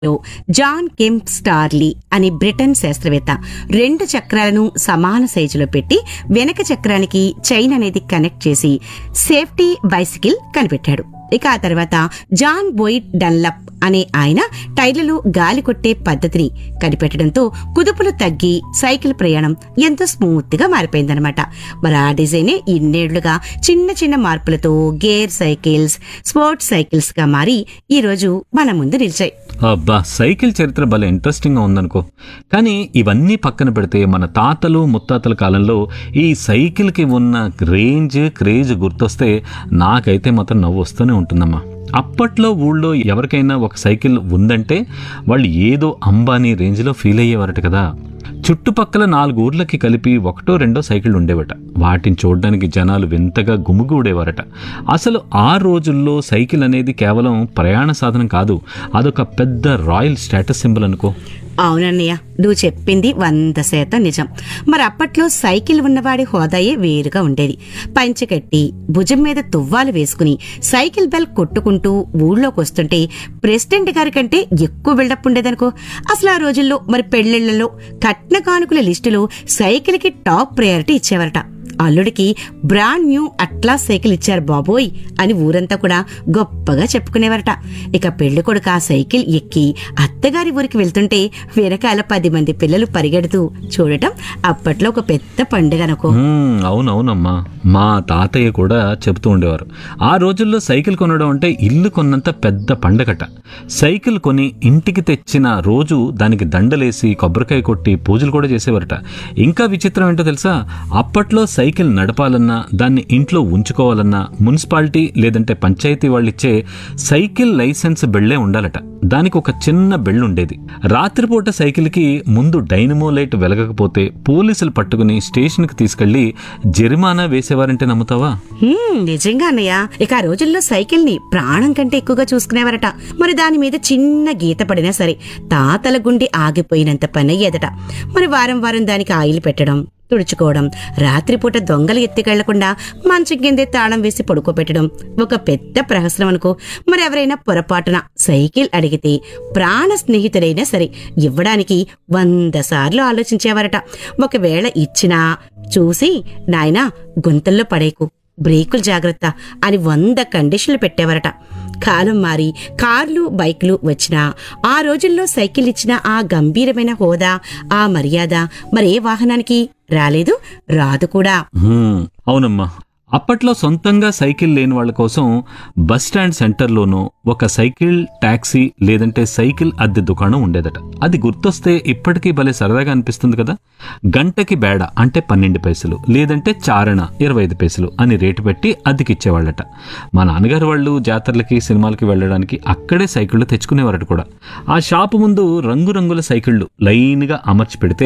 లో జాన్ కెంప్ స్టార్లీ అని బ్రిటన్ శాస్త్రవేత్త రెండు చక్రాలను సమాన సైజులో పెట్టి వెనక చక్రానికి చైన్ అనేది కనెక్ట్ చేసి సేఫ్టీ బైసికిల్ కనిపెట్టాడు ఇక ఆ తర్వాత జాన్ బోయిట్ డన్లప్ అనే ఆయన టైర్లలో గాలి కొట్టే పద్ధతిని కనిపెట్టడంతో కుదుపులు తగ్గి సైకిల్ ప్రయాణం ఎంతో స్మూత్ గా మారిపోయిందనమాట మరి ఆ డిజైనే ఇన్నేళ్లుగా చిన్న చిన్న మార్పులతో గేర్ సైకిల్స్ స్పోర్ట్స్ సైకిల్స్ గా మారి ఈ రోజు మన ముందు నిలిచాయి అబ్బా సైకిల్ చరిత్ర భలే ఇంట్రెస్టింగ్ గా ఉందనుకో కానీ ఇవన్నీ పక్కన పెడితే మన తాతలు ముత్తాతల కాలంలో ఈ సైకిల్ కి ఉన్న రేంజ్ క్రేజ్ గుర్తొస్తే నాకైతే మాత్రం నవ్వు వస్తూనే ఉంటుందమ్మా అప్పట్లో ఊళ్ళో ఎవరికైనా ఒక సైకిల్ ఉందంటే వాళ్ళు ఏదో అంబానీ రేంజ్లో ఫీల్ అయ్యేవారట కదా చుట్టుపక్కల నాలుగు ఊర్లకి కలిపి ఒకటో రెండో సైకిళ్ళు ఉండేవట వాటిని చూడడానికి జనాలు వింతగా గుమిగూడేవారట అసలు ఆ రోజుల్లో సైకిల్ అనేది కేవలం ప్రయాణ సాధనం కాదు అదొక పెద్ద రాయల్ స్టేటస్ సింబల్ అనుకో అవునన్నయ్య నువ్వు చెప్పింది వంద శాతం నిజం మరి అప్పట్లో సైకిల్ ఉన్నవాడి హోదాయే వేరుగా ఉండేది పంచె కట్టి భుజం మీద తువ్వాలు వేసుకుని సైకిల్ బెల్ కొట్టుకుంటూ ఊళ్ళోకి వస్తుంటే ప్రెసిడెంట్ గారి కంటే ఎక్కువ బిల్డప్ ఉండేదనుకో అసలు ఆ రోజుల్లో మరి పెళ్లిళ్లలో కట్న కానుకల లిస్టులో సైకిల్కి టాప్ ప్రయారిటీ ఇచ్చేవారట అల్లుడికి బ్రాండ్ న్యూ అట్లా సైకిల్ ఇచ్చారు బాబోయ్ అని ఊరంతా కూడా గొప్పగా చెప్పుకునేవారట ఇక పెళ్లి కొడుకు ఆ సైకిల్ ఎక్కి అత్తగారి ఊరికి వెళ్తుంటే వెనకాల పది మంది పిల్లలు పరిగెడుతూ చూడటం అప్పట్లో ఒక పెద్ద పండుగ అనుకో మ్మ్, అవునవునమ్మా మా తాతయ్య కూడా చెబుతూ ఉండేవారు ఆ రోజుల్లో సైకిల్ కొనడం అంటే ఇల్లు కొన్నంత పెద్ద పండగట సైకిల్ కొని ఇంటికి తెచ్చిన రోజు దానికి దండలేసి కొబ్బరికాయ కొట్టి పూజలు కూడా చేసేవారట ఇంకా విచిత్రం ఏంటో తెలుసా అప్పట్లో సైకిల్ నడపాలన్నా దాన్ని ఇంట్లో ఉంచుకోవాలన్నా మున్సిపాలిటీ లేదంటే పంచాయతీ వాళ్ళు ఇచ్చే సైకిల్ లైసెన్స్ బెళ్ళే ఉండాలట దానికి ఒక చిన్న బెళ్ళు ఉండేది రాత్రిపూట సైకిల్కి ముందు డైనమో లైట్ వెలగకపోతే పోలీసులు పట్టుకుని స్టేషన్కి తీసుకెళ్లి జరిమానా వేసేవారంటే నమ్ముతావా హ్మ్, నిజంగా అన్నయ్య ఇక ఆ రోజుల్లో సైకిల్ ని ప్రాణం కంటే ఎక్కువగా చూసుకునేవారట మరి దాని మీద చిన్న గీత పడినా సరే తాతల గుండె ఆగిపోయినంత పని అయ్యేదట మరి వారం వారం దానికి ఆయిల్ పెట్టడం తుడుచుకోవడం రాత్రిపూట దొంగలు ఎత్తుకెళ్లకుండా మంచం కిందే తాళం వేసి పడుకోబెట్టడం ఒక పెద్ద ప్రహసనం అనుకో మరి ఎవరైనా పొరపాటున సైకిల్ అడిగితే ప్రాణ స్నేహితుడైనా సరే ఇవ్వడానికి వంద సార్లు ఆలోచించేవారట ఒకవేళ ఇచ్చినా చూసి నాయనా గుంతల్లో పడేకు బ్రేకులు జాగ్రత్త అని వంద కండిషన్లు పెట్టేవారట కాలం మారి కార్లు బైకులు వచ్చినా ఆ రోజుల్లో సైకిల్ ఇచ్చిన ఆ గంభీరమైన హోదా ఆ మర్యాద మరే వాహనానికి రాలేదు రాదు కూడా హ్మ్, అవునమ్మా అప్పట్లో సొంతంగా సైకిల్ లేని వాళ్ళ కోసం బస్ స్టాండ్ సెంటర్లోనూ ఒక సైకిల్ టాక్సీ లేదంటే సైకిల్ అద్దె దుకాణం ఉండేదట అది గుర్తొస్తే ఇప్పటికీ భలే సరదాగా అనిపిస్తుంది కదా గంటకి బేడ అంటే పన్నెండు పైసలు లేదంటే చారణ ఇరవై ఐదు పైసలు అని రేటు పెట్టి అద్దెకిచ్చేవాళ్ళట మా నాన్నగారు వాళ్ళు జాతరలకి సినిమాలకి వెళ్ళడానికి అక్కడే సైకిళ్ళు తెచ్చుకునేవారట కూడా ఆ షాపు ముందు రంగురంగుల సైకిళ్ళు లైన్గా అమర్చి పెడితే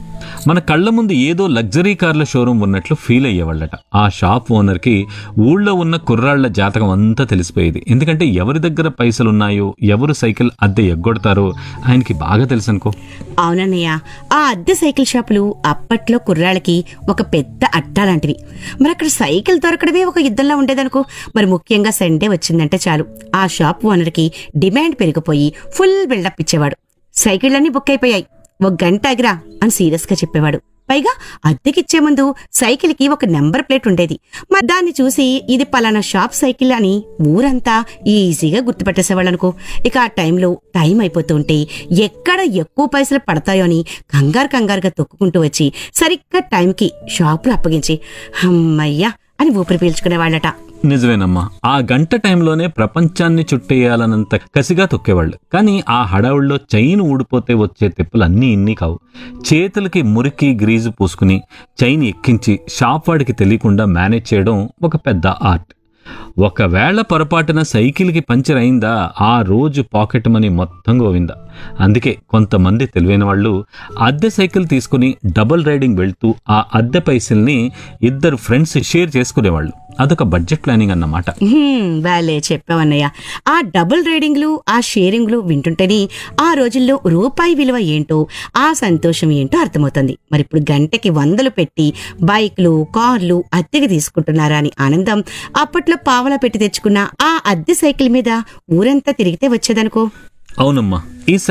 మన కళ్ళ ముందు ఏదో లగ్జరీ కార్ల షోరూమ్ ఉన్నట్లు ఫీల్ అయ్యేవాళ్ళట ఆ షాప్ ఓనర్కి ఊళ్ళో ఉన్న కుర్రాళ్ల జాతకం అంతా తెలిసిపోయేది ఎందుకంటే ఎవరి దగ్గర పైసలున్నాయో ఎవరు సైకిల్ అద్దె ఎగ్గొడతారో ఆయనకి బాగా తెలుసు అనుకో అవునన్నయ్య ఆ అద్దె సైకిల్ షాపులు అప్పట్లో కుర్రాళ్ళకి ఒక పెద్ద అట్టా లాంటివి మరి అక్కడ సైకిల్ దొరకడమే ఒక యుద్ధంలో ఉండేదనుకో మరి ముఖ్యంగా సండే వచ్చిందంటే చాలు ఆ షాప్ ఓనర్కి డిమాండ్ పెరిగిపోయి ఫుల్ బిల్డప్ ఇచ్చేవాడు సైకిళ్ళన్నీ బుక్ అయిపోయాయి ఒక గంట ఆగిరా అని సీరియస్ గా చెప్పేవాడు పైగా అద్దెకిచ్చే ముందు సైకిల్ కి ఒక నెంబర్ ప్లేట్ ఉండేది మరి దాన్ని చూసి ఇది పలానా షాప్ సైకిల్ అని ఊరంతా ఈజీగా గుర్తుపెట్టేసేవాళ్ళు అనుకో ఇక ఆ టైంలో టైం అయిపోతూ ఉంటే ఎక్కడ ఎక్కువ పైసలు పడతాయో అని కంగారు కంగారుగా తొక్కుకుంటూ వచ్చి సరిగ్గా టైంకి షాపులు అప్పగించి అమ్మయ్యా అని ఊపిరి పీల్చుకునేవాళ్ళట నిజమేనమ్మా ఆ గంట టైంలోనే ప్రపంచాన్ని చుట్టేయాలన్నంత కసిగా తొక్కేవాళ్ళు కానీ ఆ హడావుల్లో చైన్ ఊడిపోతే వచ్చే తెప్పులు అన్నీ ఇన్ని కావు చేతులకి మురికి గ్రీజు పూసుకుని చైన్ ఎక్కించి షాప్ వాడికి తెలియకుండా మేనేజ్ చేయడం ఒక పెద్ద ఆర్ట్ ఒకవేళ పొరపాటున సైకిల్కి పంచర్ అయిందా ఆ రోజు పాకెట్ మనీ మొత్తం గోవిందా అందుకే కొంతమంది తెలివైన వాళ్ళు అద్దె సైకిల్ తీసుకుని డబుల్ రైడింగ్ వెళ్తూ ఆ అద్దె పైసల్ని ఇద్దరు ఫ్రెండ్స్ షేర్ చేసుకునేవాళ్ళు అదొక బడ్జెట్ ప్లానింగ్ అన్నమాట హ్మ్, భలే చెప్పావన్నయ్య ఆ డబుల్ రైడింగ్లు ఆ షేరింగ్లు వింటుంటేనే ఆ రోజుల్లో రూపాయి విలువ ఏంటో ఆ సంతోషం ఏంటో అర్థమవుతుంది మరి ఇప్పుడు గంటకి వందలు పెట్టి బైక్లు కార్లు అద్దెకి తీసుకుంటున్నారా అని ఆనందం అప్పట్లో పావలా పెట్టి తెచ్చుకున్న ఆ అద్దె సైకిల్ మీద ఊరంతా తిరిగితే వచ్చేదనుకో అవునమ్మా ఈ